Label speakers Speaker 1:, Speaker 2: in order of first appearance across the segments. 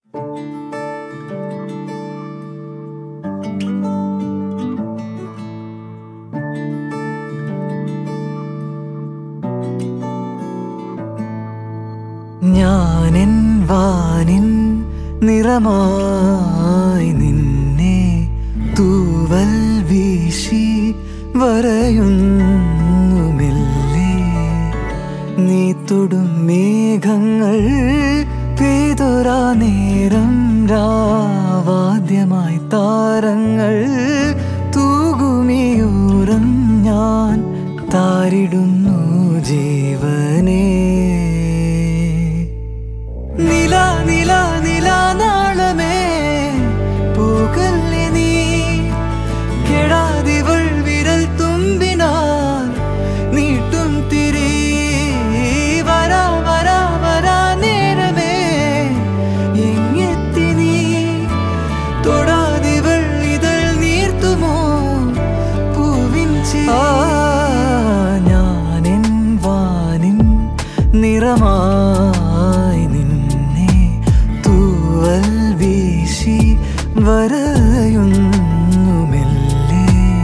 Speaker 1: ഞാനെൻ വാനിൻ നിറമായി നിന്നെ തൂവൽ വീശി വരയുന്നു മെല്ലെ നീ തൊടും മേഘങ്ങൾ പെയ്തൊരാ നേരം രാവാദ്യമായി താരങ്ങൾ തൂകുമിയൂരം ഞാൻ താരിടുന്നു ജീവനേ നില നില നില നാളമേ പോകല്ലേ നീ കെടാതിവൾ വിരൽ തുമ്പിനാൽ നീട്ടും തിരി വരാ വരാ വരാ നേരമേ എങ്ങെത്തി നീ തൊടാതിവൾ ഇതൾ നീർത്തുമോ പൂവിൻ ചിരി ഞാനെൻ വാനിൻ നിറമായി നിന്നെ തൂവൽ വീശി വരയുന്നു മെല്ലെ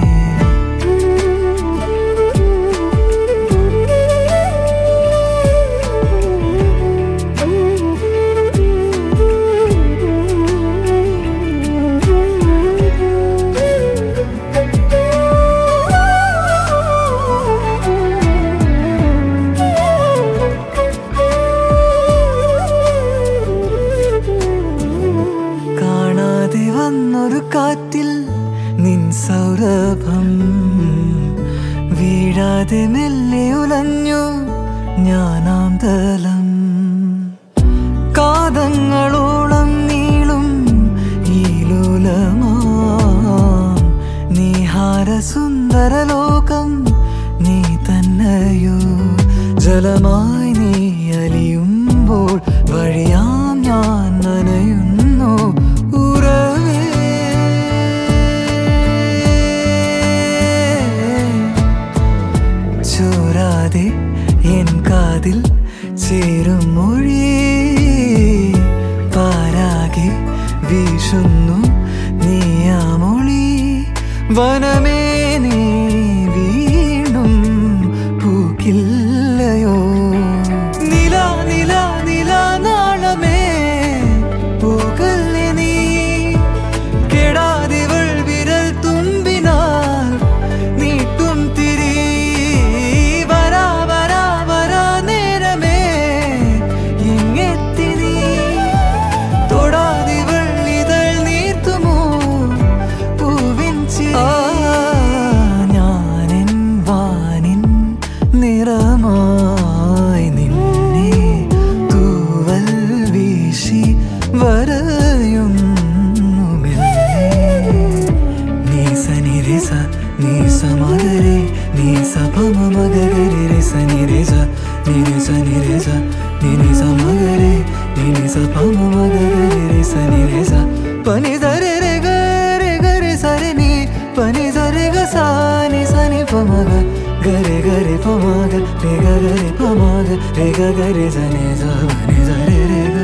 Speaker 1: കാണാതെ വന്നൊരു കാറ്റിൽ നിൻ സൗരഭം വീഴാതെ മെല്ലെ ഉലഞ്ഞു ഞാനാം തലം കാതങ്ങളോളം നീളും ഈ ലോലമാം നീഹാര സുന്ദര ലോകം നീ തന്നെയോ ജലമായി നീ അലിയുമ്പോൾ വഴിയാം ഞാൻ നനയുന്നു ഉറവേ ചോരാതെ എൻ കാതിൽ ചേരും മൊഴി പാരാകെ വീശുന്നു നീയാമൊളി വനമേ നീ വീണ്ടും പൂക്കില്ലയോ നില നില നില നാളമേ പോകല്ലേ നീ കെടാതിവൾ വിരൽ തുമ്പിനാൽ നീട്ടും തിരി വരാ വരാ വരാ നേരമേ എങ്ങെത്തി നീ തൊടാതിവൾ ഇതൾ നീർത്തുമോ പൂവിൻ ചിരി ഞാനെൻ വാനിൻ നിറമായി നിന്നെ തൂവൽ വീശി വരയുന്നു മെല്ലെ നീ സനി രെ സ നീ സമഗരെ നീ സപമ മഗരെ രെ സനി രെ സ നീ രെ സനി രെ സ നീ നി സമഗരെ നീ നി സപമ മഗരെ രെ സനി രെ സ പനി സരെ രെ ഗ രെ ഗ രെ സരെ നീ പനി സരെ ഗ സ നി സനി പമഗ ഗരെ ഗരെ പമഗ രെ ഗ ഗരെ പമഗ രെ ഗ ഗരെ സനി സ പനി സരെ രെ ഗ